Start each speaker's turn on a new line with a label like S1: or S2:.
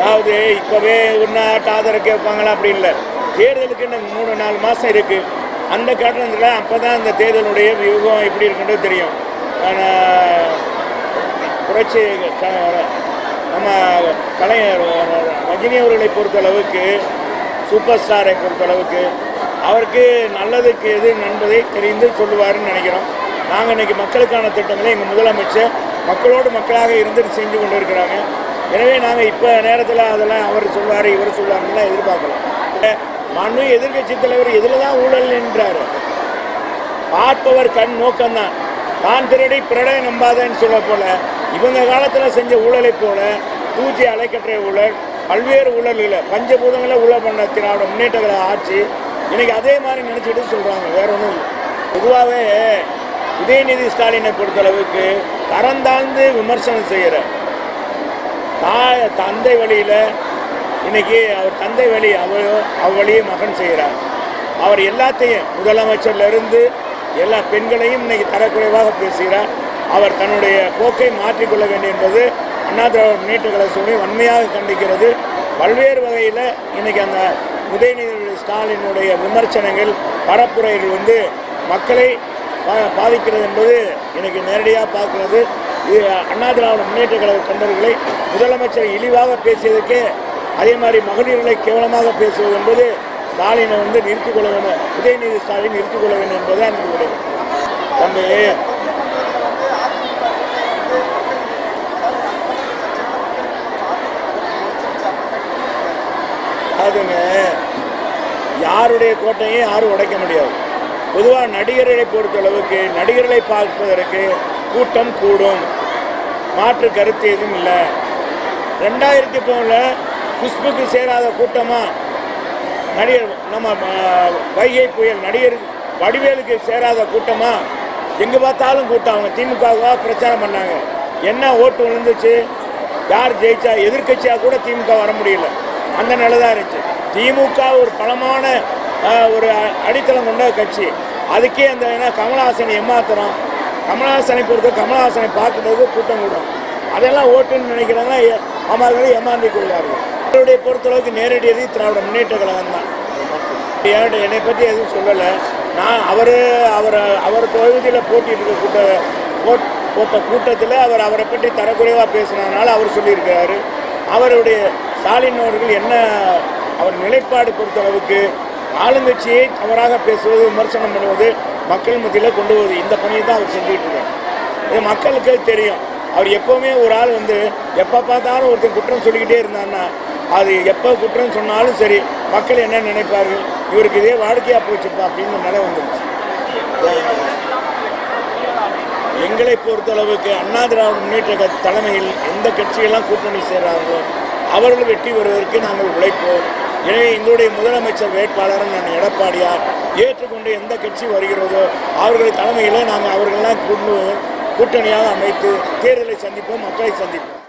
S1: அதாவது இப்போவே உன்னாட்ட ஆதரவு கேட்பாங்களா அப்படி இல்லை தேர்தலுக்கு இன்னும் மூணு நாலு மாதம் இருக்குது அந்த காரணத்தில் அப்போ தான் அந்த தேர்தலுடைய வியூகம் எப்படி இருக்குன்றது தெரியும் ஆனால் புரட்சி க- நம்ம கலைஞர் ரஜினி அவர்களை பொறுத்தளவுக்கு சூப்பர் ஸ்டாரை பொறுத்தளவுக்கு அவருக்கு நல்லதுக்கு எது நண்பதை தெரிந்து சொல்லுவாருன்னு நினைக்கிறோம் நாங்கள் இன்னைக்கு மக்களுக்கான திட்டங்களை எங்கள் முதலமைச்சர் மக்களோடு மக்களாக இருந்து செஞ்சு கொண்டு இருக்கிறாங்க எனவே நாங்கள் இப்போ நேரத்தில் அதெல்லாம் அவர் சொல்வார் இவர் சொல்வாருலாம் எதிர்பார்க்கலாம் மனு எதிர்க்கட்சி தலைவர் இதில் தான் ஊழல் என்றார் பார்ப்பவர் கண் நோக்கம்தான் தான் திருடி பிறடை நம்பாதேன்னு சொல்ல போல இவங்க காலத்தில் செஞ்ச ஊழலை போல பூஜை அலைக்கற்றை ஊழல் பல்வேறு ஊழல்களை பஞ்சபூதங்களை ஊழல் பண்ண திராவிட முன்னேற்றங்களை ஆட்சி இன்னைக்கு அதே மாதிரி நினச்சிட்டு சொல்கிறாங்க வேற ஒன்றும் இல்லை பொதுவாகவே உதயநிதி ஸ்டாலினை பொறுத்தளவுக்கு தரம் தாழ்ந்து விமர்சனம் செய்கிற தாய் தந்தை வழியில் இன்னைக்கு அவர் தந்தை வழி அவரோ அவ்வழியே மகன் செய்கிறார் அவர் எல்லாத்தையும் முதலமைச்சர்ல இருந்து எல்லா பெண்களையும் இன்னைக்கு தரக்குறைவாக பேசுகிறார் அவர் தன்னுடைய போக்கை மாற்றிக்கொள்ள வேண்டும் என்பது அண்ணா திராவிட முன்னேற்ற கழகத்துடைய வன்மையாக கண்டிக்கிறது பல்வேறு வகையில் இன்னைக்கு அந்த உதயநிதி ஸ்டாலினுடைய விமர்சனங்கள் பரப்புரைகள் வந்து மக்களை பா- பாதிக்கிறது என்பது எனக்கு நேரடியாக பார்க்கிறது இது அண்ணா திராவிட முன்னேற்ற கழக தொண்டர்களை முதலமைச்சர் இழிவாக பேசியதுக்கே அதே மாதிரி மகளிர்களை கேவலமாக பேசுவது என்பது ஸ்டாலினை வந்து நிறுத்திக் கொள்ள வேண்டும் உதயநிதி ஸ்டாலின் நிறுத்திக் கொள்ள வேண்டும் என்பதுதான் எனக்கு விடை தம்பி அதுங்க யாருடைய கோட்டையும் யாரும் உடைக்க முடியாது பொதுவாக நடிகர்களை பொறுத்தளவுக்கு நடிகர்களை பார்ப்பதற்கு கூட்டம் கூடும் மாற்று கருத்து எதுவும் இல்லை ரெண்டாயிரத்தி பதினொன்றில் குஷ்புக்கு சேராத கூட்டமாக நடிகர் நம்ம அஹ், வைகை புயல் நடிகர் வடிவேலுக்கு சேராத கூட்டமாக எங்கே பார்த்தாலும் கூட்டம் அவங்க திமுகவாக பிரச்சாரம் பண்ணாங்க என்ன ஓட்டு விழுந்துச்சு யார் ஜெயிச்சா எதிர்க்கட்சியாக கூட திமுக வர முடியல அந்த நிலை தான் இருந்துச்சு திமுக ஒரு பலமான அஹ், ஒரு அ- அடித்தளம் கொண்ட கட்சி அதுக்கே அந்த ஏன்னா கமலஹாசனை ஏமாத்துறோம் கமலஹாசனை பொறுத்த கமலஹாசனை பார்க்கறதுக்கு கூட்டம் கூடும் அதெல்லாம் ஓட்டுன்னு நினைக்கிறாங்க ஏ- அவர்களை ஏமாந்து கொள்வார்கள் அவருடைய பொறுத்தளவுக்கு நேரடி எதிரி திராவிட முன்னேற்ற கழகம் தான் என்கிட்ட என்னை பற்றி எதுவும் சொல்லலை நான் அவர் அவர் அவர் தொகுதியில் போட்டிட்டு கூட்ட போட்- போட்ட கூட்டத்தில் அவர் அவரை பற்றி தரக்குறைவாக பேசினதுனால அவர் சொல்லியிருக்கிறாரு அவருடைய ஸ்டாலின் அவர்கள் என்ன அவர் நிலைப்பாடு பொறுத்தளவுக்கு ஆளுங்கட்சியை தவறாக பேசுவது விமர்சனம் பண்ணுவது மக்கள் மத்தியில் கொண்டு வருவது இந்த பணியை தான் அவர் செஞ்சுட்டு இருக்கார் இது மக்களுக்கு தெரியும் அவர் எப்போவுமே ஒரு ஆள் வந்து எப்போ பார்த்தாலும் ஒருத்தன் குற்றம் சொல்லிக்கிட்டே இருந்தான்னா அது எப்போ குற்றம் சொன்னாலும் சரி மக்கள் என்ன நினைப்பார்கள் இவருக்கு இதே வாடிக்கையாக போச்சுப்பா அப்படின்னு நிலை வந்துருச்சு எங்களை பொறுத்தளவுக்கு அண்ணா திராவிட முன்னேற்ற கட்சி தலைமையில் எந்த கட்சியெல்லாம் கூட்டணி சேர்றாங்களோ அவர்கள் வெற்றி பெறுவதற்கு நாங்கள் உழைப்போம் எனவே எங்களுடைய முதலமைச்சர் வேட்பாளரும் நான் எடப்பாடியார் ஏற்றுக்கொண்டு எந்த கட்சி வருகிறதோ அவர்கள் தலைமையில் நாங்கள் அவர்களெல்லாம் கொண்டு கூட்டணியாக அமைத்து தேர்தலை சந்திப்போம் மக்களை சந்திப்போம்